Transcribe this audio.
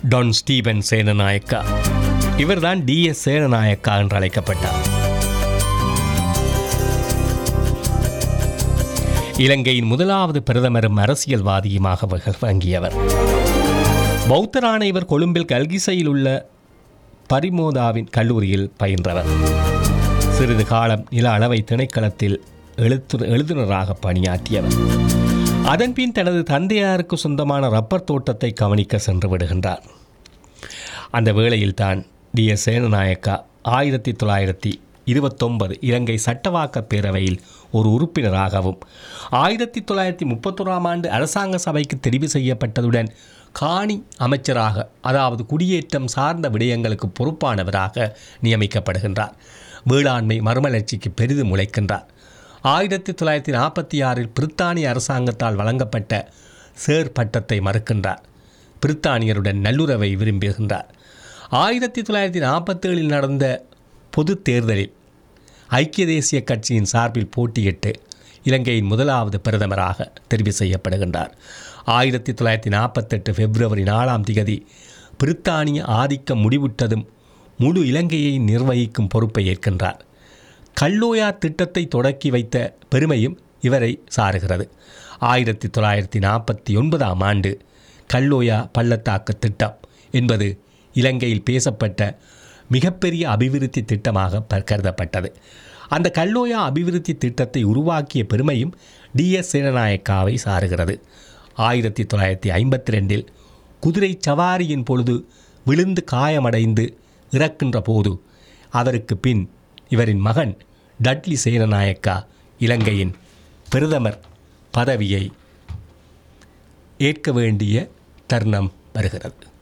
Don Stephen Senanayake இவர்தான் DS Senanayake என்று அழைக்கப்பட்டார் இலங்கையின் முதலாவது பிரதமரும் அரசியல்வாதியுமாக விளங்கியவர் பௌத்தரான இவர் கொழும்பில் கல்கிசையில் உள்ள பரிமோதாவின் கல்லூரியில் பயின்றவர் சிறிது காலம் நில அளவை திணைக்களத்தில் எழுத்து எழுதுனராக பணியாற்றியவர் அதன்பின் தனது தந்தையாருக்கு சொந்தமான ரப்பர் தோட்டத்தை கவனிக்க சென்று விடுகின்றார் அந்த வேளையில் தான் டி எஸ் சேனநாயக்கா ஆயிரத்தி தொள்ளாயிரத்தி இருபத்தொன்பது இலங்கை சட்டவாக்க பேரவையில் ஒரு உறுப்பினராகவும் ஆயிரத்தி தொள்ளாயிரத்தி முப்பத்தோராம் ஆண்டு அரசாங்க சபைக்கு தெரிவு செய்யப்பட்டதுடன் காணி அமைச்சராக அதாவது குடியேற்றம் சார்ந்த விடயங்களுக்கு பொறுப்பானவராக நியமிக்கப்படுகின்றார் வேளாண்மை மறுமலர்ச்சிக்கு பெரிதும் உழைக்கின்றார் ஆயிரத்தி தொள்ளாயிரத்தி நாற்பத்தி ஆறில் பிரித்தானிய அரசாங்கத்தால் வழங்கப்பட்ட சேர் பட்டத்தை மறுக்கின்றார் பிரித்தானியருடன் நல்லுறவை விரும்புகின்றார் ஆயிரத்தி தொள்ளாயிரத்தி நாற்பத்தேழில் நடந்த பொது தேர்தலில் ஐக்கிய தேசிய கட்சியின் சார்பில் போட்டியிட்டு இலங்கையின் முதலாவது பிரதமராக தெரிவு செய்யப்படுகின்றார் ஆயிரத்தி தொள்ளாயிரத்தி நாற்பத்தெட்டு பிப்ரவரி நாலாம் திகதி பிரித்தானிய ஆதிக்கம் முடிவுற்றதும் முழு இலங்கையை நிர்வகிக்கும் பொறுப்பை ஏற்கின்றார் கல்லோயா திட்டத்தை தொடக்கி வைத்த பெருமையும் இவரை சாருகிறது ஆயிரத்தி தொள்ளாயிரத்தி நாற்பத்தி ஒன்பதாம் ஆண்டு கல்லோயா பள்ளத்தாக்கு திட்டம் என்பது இலங்கையில் பேசப்பட்ட மிகப்பெரிய அபிவிருத்தி திட்டமாக ப- கருதப்பட்டது அந்த கல்லோயா அபிவிருத்தி திட்டத்தை உருவாக்கிய பெருமையும் டிஎஸ் சேனநாயக்காவை சாருகிறது ஆயிரத்தி தொள்ளாயிரத்தி ஐம்பத்தி ரெண்டில் குதிரை சவாரியின் பொழுது விழுந்து காயமடைந்து இறக்கின்ற போது அவருக்கு பின் இவரின் மகன் டட்லி சேனநாயக்கா இலங்கையின் பிரதமர் பதவியை ஏற்க வேண்டிய தருணம் வருகிறது